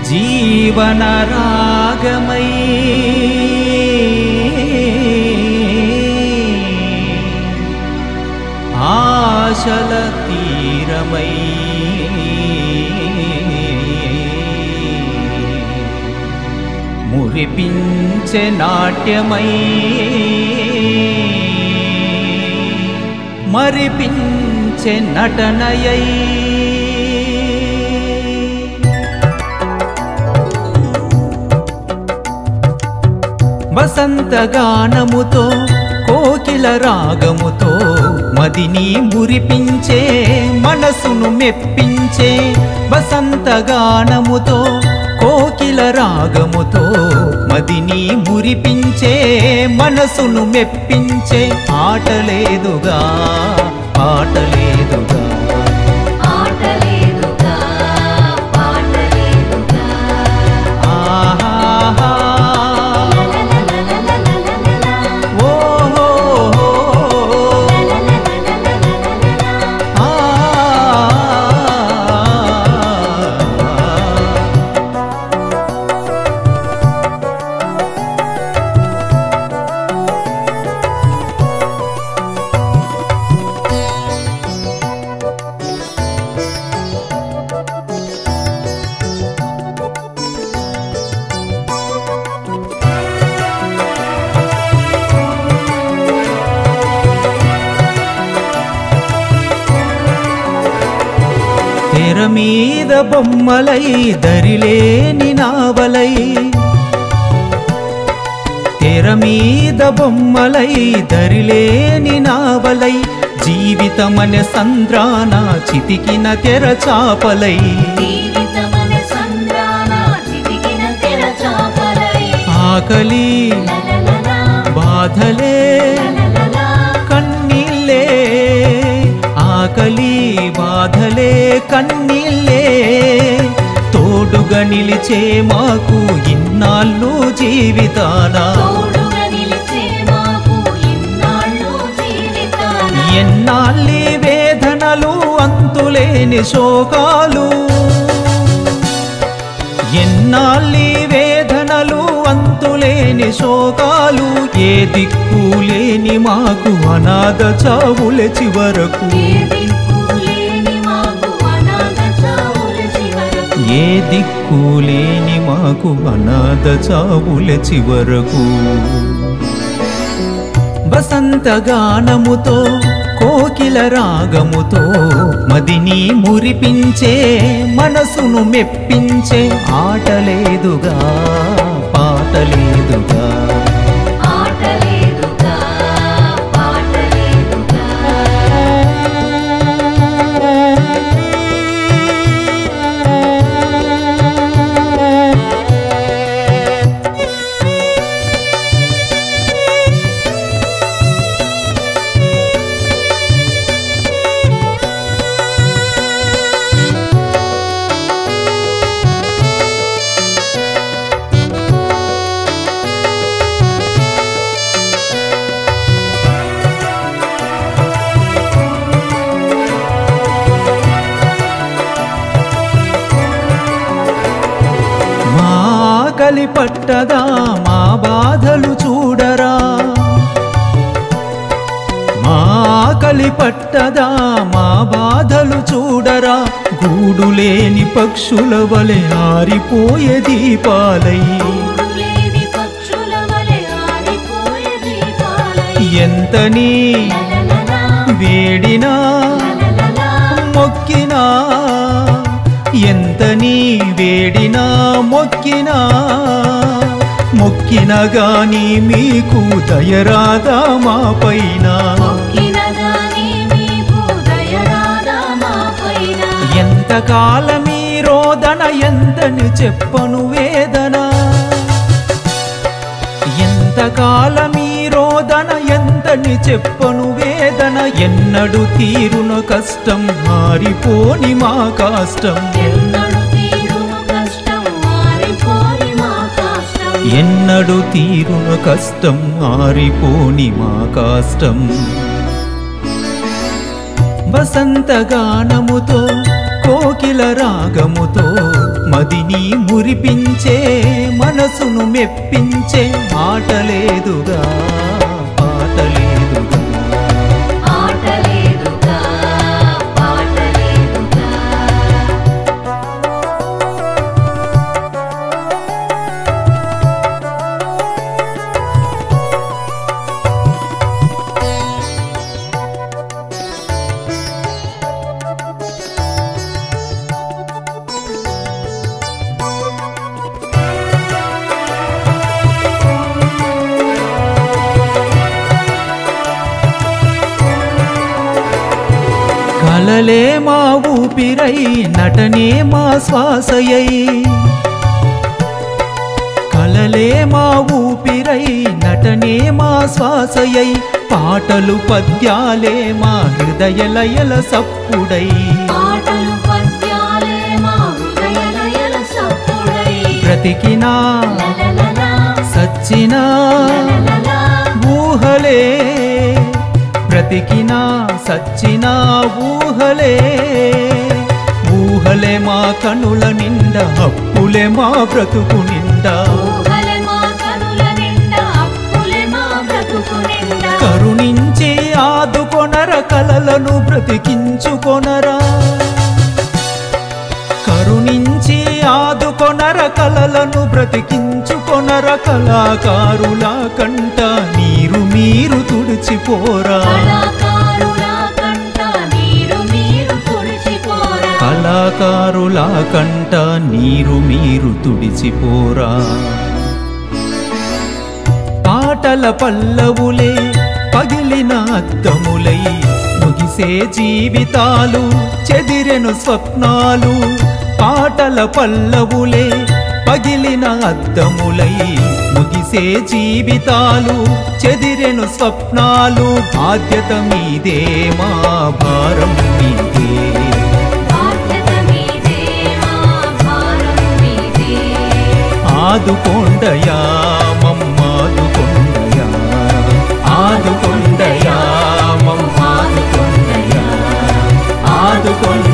జీవన రాగమై ఆశల తీరమై మురిపించే నాట్యమై మరిపించే నటనయై వసంత గానముతో కోకిల రాగముతో మదిని మురిపించే మనసును మెప్పించే వసంత గానముతో కోకిల రాగముతో మదిని మురిపించే మనసును మెప్పించే ఆటలేదుగా పాటలేదుగా ఆటలేదుగా పాటలేదుగా ఆహాహా లలలలలలలలలా ఓహో లలలలలలలలా ఆ తెర మీద బొమ్మలై దరిలేని నావలై తెర మీద బొమ్మలై దరిలేని నావలై జీవితమనే సంద్రాన చితికిన తెర చాపలై జీవితమనే సంద్రాన చితికిన తెరచాపలై ఆకలి లలలలా బాధలే లలలలా కన్నీళ్ళే ఆకలి బాధలే కన్నీళ్ళే తోడుగా నిలిచే మాకు ఇన్నాళ్ళు జీవితాన తోడుగా నిలిచే మాకు ఇన్నాళ్ళు జీవితాన ఎన్నాళ్ళి వేదనలు అంతులేని శోకాలు ఎన్నాళ్ళి వేదనలు అంతులేని శోకాలు ఏ దిక్కు లేని మాకు అనాథ చావుల చివరకు ఏ దిక్కు లేని మాకు అనాథ చావుల చివరకు ఏ దిక్కు లేని మాకు అనాథ చావుల చివరకు వసంత గానముతో కోకిల రాగముతో మదిని మురిపించే మనసును మెప్పించే ఆటలేదుగా పాటలేదుగా ఆటలేదుగా పాటలేదుగా మా ఆకలి పట్టదా మా బాధలు చూడరా మా ఆకలి పట్టదా మా బాధలు చూడరా గూడు లేని పక్షుల వలె ఆరిపోయే దీపాలై లేని పక్షుల వలె ఆరిపోయే దీపాలై ఎంతని లలలలా వేడినా లలలలా మొక్కినా ఎంతని వేడినా మొక్కినా మొక్కిన గాని మీకు దయరాదా మా పైన మొక్కినగాని మీకు దయరాదా మా పైన ఎంతకాలమీ రోదన ఎంతని చెప్పను వేదన ఎంతకాలమీ రోదన ఎంతని చెప్పను వేదన ఎన్నడు తీరున కష్టం మారిపోని మా కాష్టం ఎన్నడు తీరును కష్టం మారిపోని మా కష్టం ఎన్నడు తీరున కష్టం మారిపోని మా కాష్టం వసంత గానముతో కోకి కోకిల రాగముతో మదిని మురిపించే మనసును మెప్పించే ఆటలేదుగా పాటలేదుగా ఆటలేదుగా పాటలేదుగా కలలే మా ఊపిరై నటనే మా శ్వాసయై కలలే మా ఊపిరై నటనే మా శ్వాసయై పాటలు పద్యాలే మా హృదయలయల సప్పుడై పాటలు పద్యాలే మా హృదయలయల సప్పుడై బ్రతికినా లలలలా, సచ్చినా లలలలా, ఊహలే బ్రతికినా సచ్చినా ఊహలే ఊహలే మా కనుల నిండా అప్పులే మా బ్రతుకు నిండా ఊహలే మా కనుల నిండా, అప్పులే మా బ్రతుకు నిండా. కరుణించి ఆదుకొనర కలలను బ్రతికించుకొనరా కరుణించి ఆదుకొనర కలలను బ్రతికించుకొనర కళాకారుల కంట నీరు మీరు తుడిచిపోరా కళాకారుల కంట నీరు నీరు తుడిచిపోరా. కళాకారుల కంట నీరు మీరు తుడిచిపోరా పాటల పల్లవులే పగిలిన అద్దములై ముగిసే జీవితాలు చెదిరెను స్వప్నాలు పాటల పల్లవులే పగిలిన అద్దములై ముగిసే జీవితాలు చెదిరెను స్వప్నాలు బాధ్యత మీదే మా భారం మీదే బాధ్యత మీదే, మా భారం మీదే. ఆదుకొండయా మమ్మాదుకొండయా ఆదుకొండయా మమ్మాదుకొండయా ఆదుకొండ